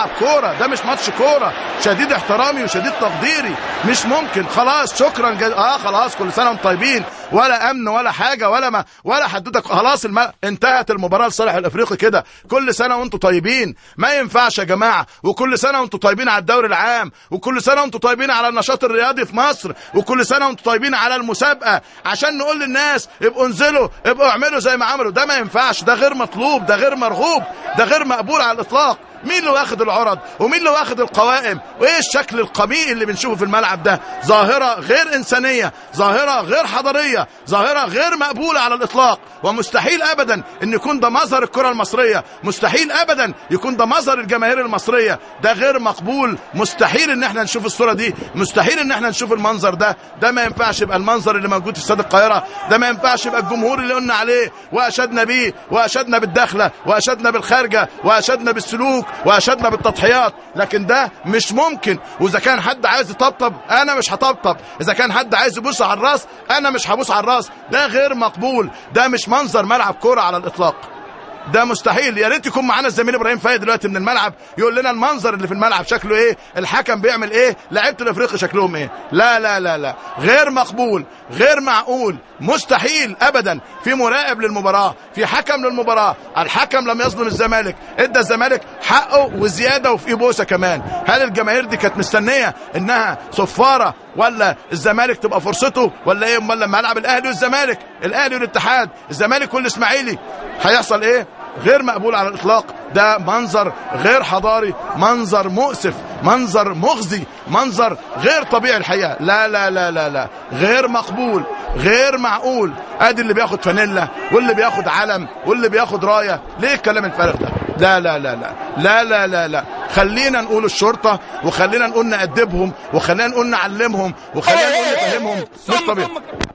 ملعب كوره ده مش ماتش كوره شديد احترامي وشديد تقديري مش ممكن خلاص شكرا جد... اه خلاص كل سنه وانتم طيبين ولا امن ولا حاجه ولا ما ولا حدوته خلاص الم... انتهت المباراه لصالح الافريقي كده كل سنه وانتم طيبين ما ينفعش يا جماعه وكل سنه وانتم طيبين على الدوري العام وكل سنه وانتم طيبين على النشاط الرياضي في مصر وكل سنه وانتم طيبين على المسابقه عشان نقول للناس ابقوا انزلوا ابقوا اعملوا زي ما عملوا ده ما ينفعش ده غير مطلوب ده غير مرغوب ده غير مقبول على الاطلاق مين اللي واخد العرض ومين اللي واخد القوائم وايه الشكل القميء اللي بنشوفه في الملعب ده ظاهرة غير انسانية ظاهرة غير حضارية ظاهرة غير مقبولة على الاطلاق ومستحيل ابدا ان يكون ده مظهر الكرة المصرية مستحيل ابدا يكون ده مظهر الجماهير المصرية ده غير مقبول مستحيل ان احنا نشوف الصورة دي مستحيل ان احنا نشوف المنظر ده ده ما ينفعش يبقى المنظر اللي موجود في استاد القاهرة ده ما ينفعش يبقى الجمهور اللي قلنا عليه واشدنا بيه واشدنا بالدخلة واشدنا بالخارجة واشدنا بالسلوك واشدنا بالتضحيات لكن ده مش ممكن واذا كان حد عايز يطبطب انا مش هطبطب اذا كان حد عايز يبوس على الراس انا مش هبوس على الراس ده غير مقبول ده مش منظر ملعب كوره على الاطلاق ده مستحيل يا ريت يكون معانا الزميل ابراهيم فايد دلوقتي من الملعب يقول لنا المنظر اللي في الملعب شكله ايه الحكم بيعمل ايه لعيبه الافريقي شكلهم ايه لا لا لا لا غير مقبول غير معقول مستحيل ابدا في مراقب للمباراه في حكم للمباراه الحكم لم يظلم الزمالك ادى الزمالك حقه وزياده وفي بوسه كمان هل الجماهير دي كانت مستنيه انها صفاره ولا الزمالك تبقى فرصته ولا ايه امال لما العب الاهلي والزمالك الاهلي والاتحاد الزمالك والاسماعيلي هيحصل ايه غير مقبول على الاطلاق ده منظر غير حضاري منظر مؤسف منظر مخزي منظر غير طبيعي الحقيقه لا لا لا لا لا غير مقبول غير معقول ادي اللي بياخد فانيلا واللي بياخد علم واللي بياخد رايه ليه الكلام الفارغ ده لا لا لا لا لا لا لا لا خلينا نقول الشرطه وخلينا نقول نأدبهم وخلينا نقول نعلمهم وخلينا نقول نفهمهم مش طبيعي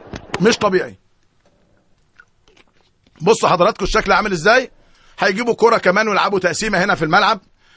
مش طبيعي بصوا حضراتكم الشكل عامل ازاي هيجيبوا كرة كمان ويلعبوا تقسيمة هنا في الملعب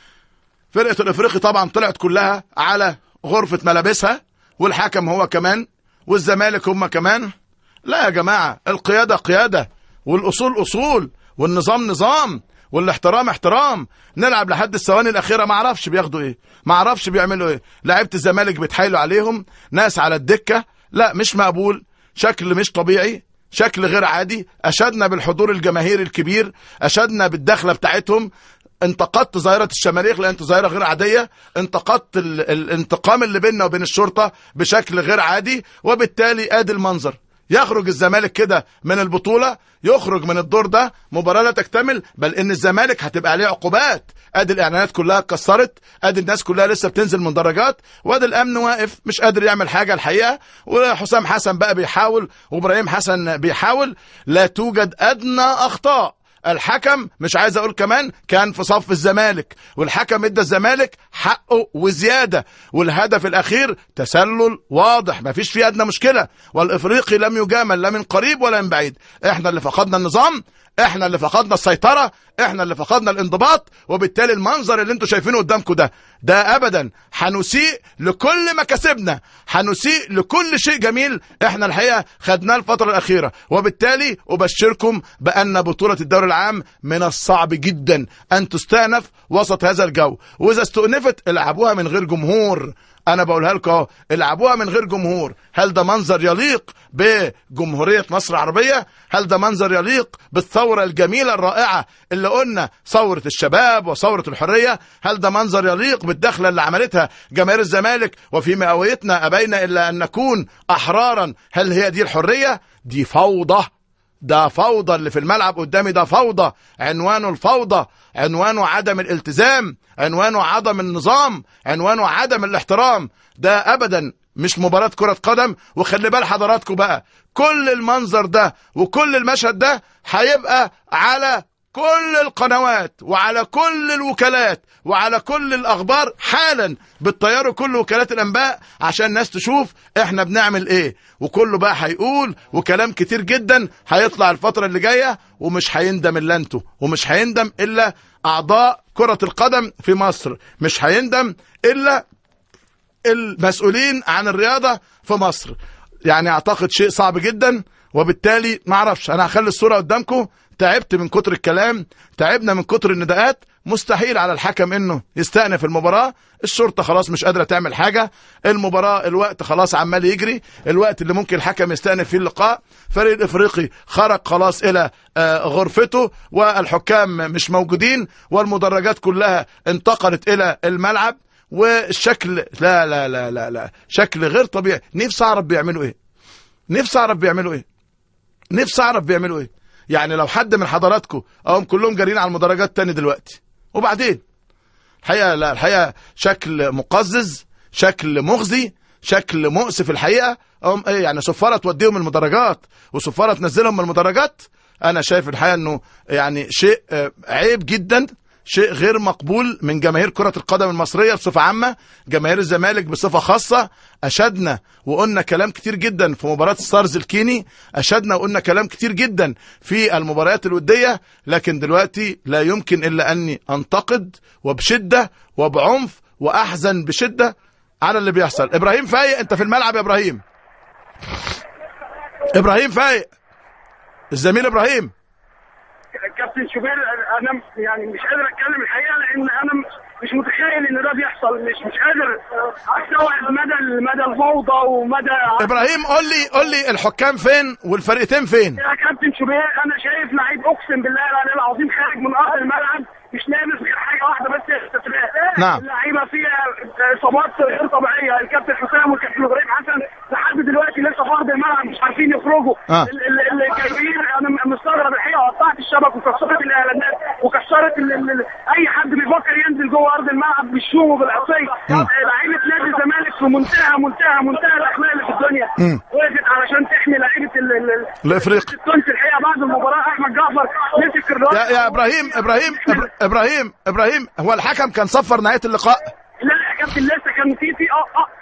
فرقة الافريقي طبعا طلعت كلها على غرفة ملابسها والحكم هو كمان والزمالك هم كمان لا يا جماعة القيادة قيادة والأصول أصول والنظام نظام والاحترام احترام نلعب لحد الثواني الأخيرة ما اعرفش بياخدوا ايه ما اعرفش بيعملوا ايه لعيبة الزمالك بيتحايلوا عليهم ناس على الدكة لا مش مقبول شكل مش طبيعي شكل غير عادي أشدنا بالحضور الجماهيري الكبير أشدنا بالدخلة بتاعتهم انتقدت ظاهرة الشماريخ لأن ظاهرة غير عادية انتقدت ال... الانتقام اللي بيننا وبين الشرطة بشكل غير عادي وبالتالي ادي المنظر يخرج الزمالك كده من البطولة يخرج من الدور ده مباراة لا تكتمل بل ان الزمالك هتبقى عليه عقوبات ادي الاعلانات كلها اتكسرت ادي الناس كلها لسه بتنزل من درجات وادي الامن واقف مش قادر يعمل حاجة الحقيقة وحسام حسن بقى بيحاول وابراهيم حسن بيحاول لا توجد ادنى اخطاء الحكم مش عايز اقول كمان كان في صف الزمالك والحكم ادى الزمالك حقه وزياده والهدف الاخير تسلل واضح ما فيش فيه ادنى مشكله والافريقي لم يجامل لا من قريب ولا من بعيد احنا اللي فقدنا النظام احنا اللي فقدنا السيطرة احنا اللي فقدنا الانضباط وبالتالي المنظر اللي انتوا شايفينه قدامكم ده ده ابدا هنسيء لكل مكاسبنا هنسيء لكل شيء جميل احنا الحقيقة خدناه الفترة الاخيرة وبالتالي ابشركم بان بطولة الدوري العام من الصعب جدا ان تستأنف وسط هذا الجو واذا استؤنفت العبوها من غير جمهور انا بقولها لكم اهو العبوها من غير جمهور هل ده منظر يليق بجمهورية مصر العربية هل ده منظر يليق بالثورة الجميلة الرائعة اللي قلنا ثورة الشباب وثورة الحرية هل ده منظر يليق بالدخلة اللي عملتها جماهير الزمالك وفي مئويتنا أبينا إلا أن نكون أحرارا هل هي دي الحرية دي فوضى ده فوضى اللي في الملعب قدامي ده فوضى عنوانه الفوضى عنوانه عدم الالتزام عنوانه عدم النظام عنوانه عدم الاحترام ده ابدا مش مباراة كرة قدم وخلي بال حضراتكم بقى كل المنظر ده وكل المشهد ده هيبقى على كل القنوات وعلى كل الوكالات وعلى كل الاخبار حالا بالطيار كل وكالات الانباء عشان الناس تشوف احنا بنعمل ايه وكله بقى هيقول وكلام كتير جدا هيطلع الفترة اللي جاية ومش هيندم الا انتوا ومش هيندم الا اعضاء كرة القدم في مصر مش هيندم الا المسؤولين عن الرياضة في مصر يعني اعتقد شيء صعب جدا وبالتالي ما اعرفش انا هخلي الصورة قدامكم تعبت من كتر الكلام تعبنا من كتر النداءات مستحيل على الحكم انه يستأنف المباراة الشرطة خلاص مش قادرة تعمل حاجة المباراة الوقت خلاص عمال يجري الوقت اللي ممكن الحكم يستأنف فيه اللقاء فريق الافريقي خرج خلاص الى آه، غرفته والحكام مش موجودين والمدرجات كلها انتقلت الى الملعب والشكل لا لا لا لا لا شكل غير طبيعي نفسي اعرف بيعملوا ايه نفسي اعرف بيعملوا ايه نفسي اعرف بيعملوا ايه يعني لو حد من حضراتكم اهم كلهم جارين على المدرجات تاني دلوقتي وبعدين الحقيقه لا الحقيقه شكل مقزز شكل مخزي شكل مؤسف الحقيقه هم ايه يعني صفاره توديهم المدرجات وصفاره تنزلهم من المدرجات انا شايف الحقيقه انه يعني شيء آه، عيب جدا شيء غير مقبول من جماهير كرة القدم المصرية بصفة عامة جماهير الزمالك بصفة خاصة أشدنا وقلنا كلام كتير جدا في مباراة ستارز الكيني أشدنا وقلنا كلام كتير جدا في المباريات الودية لكن دلوقتي لا يمكن إلا أني أنتقد وبشدة وبعنف وأحزن بشدة على اللي بيحصل إبراهيم فايق أنت في الملعب يا إبراهيم إبراهيم فايق الزميل إبراهيم كابتن شوبير انا يعني مش قادر اتكلم الحقيقه لان انا مش متخيل ان ده بيحصل مش مش قادر استوعب مدى مدى الفوضى ومدى إبراهيم قول لي قول لي الحكام فين والفرقتين فين يا كابتن شوبير انا شايف لعيب اقسم بالله العلي العظيم خارج من ارض الملعب مش لابس غير حاجه واحده بس هي التسريح نعم. اللعيبه فيها اصابات غير طبيعيه الكابتن حسام والكابتن ابراهيم حسن لحد دلوقتي لسه في ارض الملعب مش عارفين يخرجوا آه. ال- ال- اللي جايين انا مستغرب الحقيقه قطعت الشبك وكسرت الاعلانات وكسرت ال- ال- ال- اي حد بيفكر ينزل جوه ارض الملعب بالشوم وبالعصي لعيبه نادي الزمالك في منتهى منتهى منتهى الاخلاق اللي في الدنيا مم. وقفت علشان تحمي لعيبه ال- ال- ال- الإفريقي التونسي الحقيقه بعد المباراه احمد جعفر مسك الراس يا يا ابراهيم ابراهيم إبر- ابراهيم ابراهيم هو الحكم كان صفر نهايه اللقاء لا يا كابتن لسه كان في في اه اه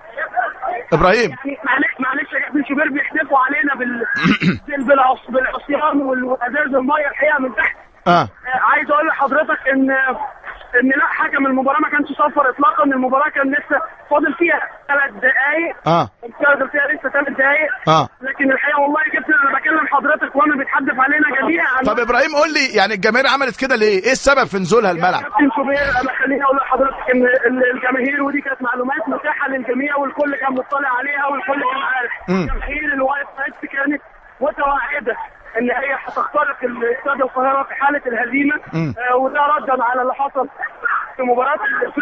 ابراهيم يعني معلش معلش يا كابتن شوبير بيحدفوا علينا بال بال- بالعص بالعصيان وال- وازاز الميه الحقيقه من تحت اه آه، عايز اقول لحضرتك ان ان لا حكم المباراه ما كانش صفر اطلاقا المباراه كان لسه فاضل فيها ثلاث دقائق اه فاضل فيها لسه ثلاث دقائق اه لكن الحقيقه والله يا كابتن انا بكلم حضرتك وانا بيتحدث علينا جميعا طب ابراهيم قول لي يعني الجماهير عملت كده ليه ايه السبب في نزولها الملعب كابتن شوبير انا خليني اقول لحضرتك ان ال- الجماهير ودي كانت معلومات متاحه للجميع والكل كان مطلع عليها والكل كان عارف مم. جماهير الوايت نايتس كانت متوعده ان هي هتخترق استاد القاهره في حاله الهزيمه مم. آه وده ردا على اللي حصل في مباراه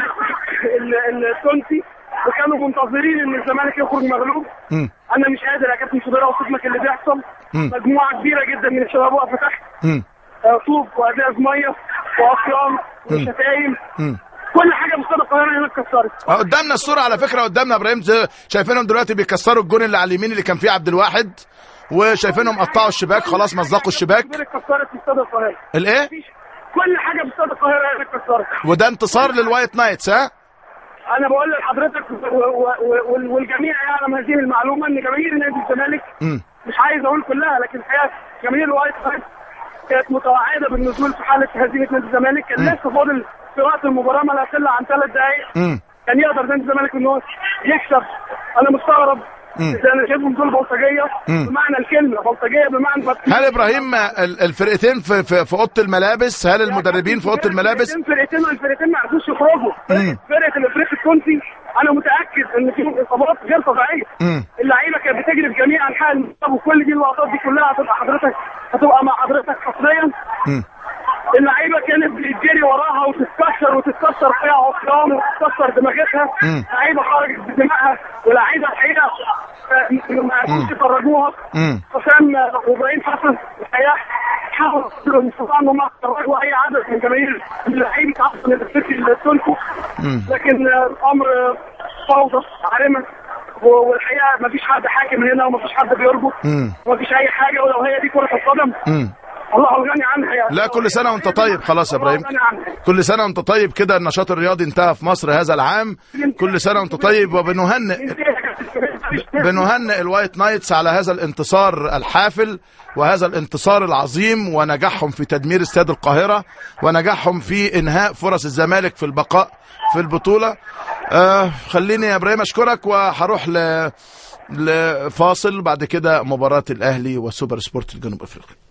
ال- ال- التونسي وكانوا منتظرين ان الزمالك يخرج مغلوب مم. انا مش قادر يا كابتن شوبير اوصف لك اللي بيحصل مم. مجموعه كبيره جدا من الشباب واقفه تحت مم. آه، طوب وازاز ميه وعصيان وشتايم مم. كل حاجه في استاد القاهره هنا اتكسرت آه، قدامنا الصوره على فكره قدامنا ابراهيم ز- شايفينهم دلوقتي بيكسروا الجون اللي على اليمين اللي كان فيه عبد الواحد وشايفينهم قطعوا الشباك خلاص مزقوا الشباك كبير اتكسرت في استاد القاهره الايه مفيش كل حاجه في استاد القاهره هنا اتكسرت وده انتصار للوايت نايتس ها انا بقول لحضرتك و- و- و- والجميع يعلم هذه المعلومه ان جماهير نادي الزمالك مم. مش عايز اقول كلها لكن الحقيقه جماهير الوايت هاوس كانت متوعده بالنزول في حاله هزيمه نادي الزمالك كان لسه فاضل في وقت المباراه ما لا يقل عن ثلاث دقائق مم. كان يقدر نادي الزمالك ان هو يكسب انا مستغرب مم. ده انا شايفهم دول بلطجيه مم. بمعنى الكلمه بلطجيه بمعنى هل ابراهيم ال- الفرقتين في في, في اوضه الملابس هل المدربين في اوضه الملابس فرقتين فرقتين والفرقتين ما عرفوش يخرجوا مم. فرقه الافريقي التونسي انا متاكد ان فيهم اصابات غير طبيعيه مم. اللعيبه كانت بتجري في جميع انحاء الملعب وكل دي اللقطات دي كلها هتبقى حضرتك هتبقى مع حضرتك حصريا مم. اللعيبه كانت بتجري وراها وتتكسر وتتكسر فيها عصيان وتتكسر دماغتها مم. لعيبه خرجت بدماغها ولاعيبه الحقيقه آه، ما عرفوش يفرجوها مم. حسام وابراهيم حسن الحقيقه حاولوا قدروا المستطاع ان هم يخرجوا اي عدد من جماهير اللعيبه اصلا الافريقي التونسي مم. لكن آه، امر آه، فوضى عارمه و- والحقيقه ما فيش حد حاكم هنا وما فيش حد بيربط مم. وما فيش اي حاجه ولو هي دي كره القدم مم. الله غني عنها يعني لا كل سنه وانت طيب خلاص يا ابراهيم الله غني عنها كل سنه وانت طيب كده النشاط الرياضي انتهى في مصر هذا العام كل سنه وانت طيب وبنهنئ بنهنئ الوايت نايتس على هذا الانتصار الحافل وهذا الانتصار العظيم ونجاحهم في تدمير استاد القاهرة ونجاحهم في انهاء فرص الزمالك في البقاء في البطولة آه خليني يا ابراهيم اشكرك وهروح ل لفاصل بعد كده مباراة الاهلي وسوبر سبورت الجنوب افريقيا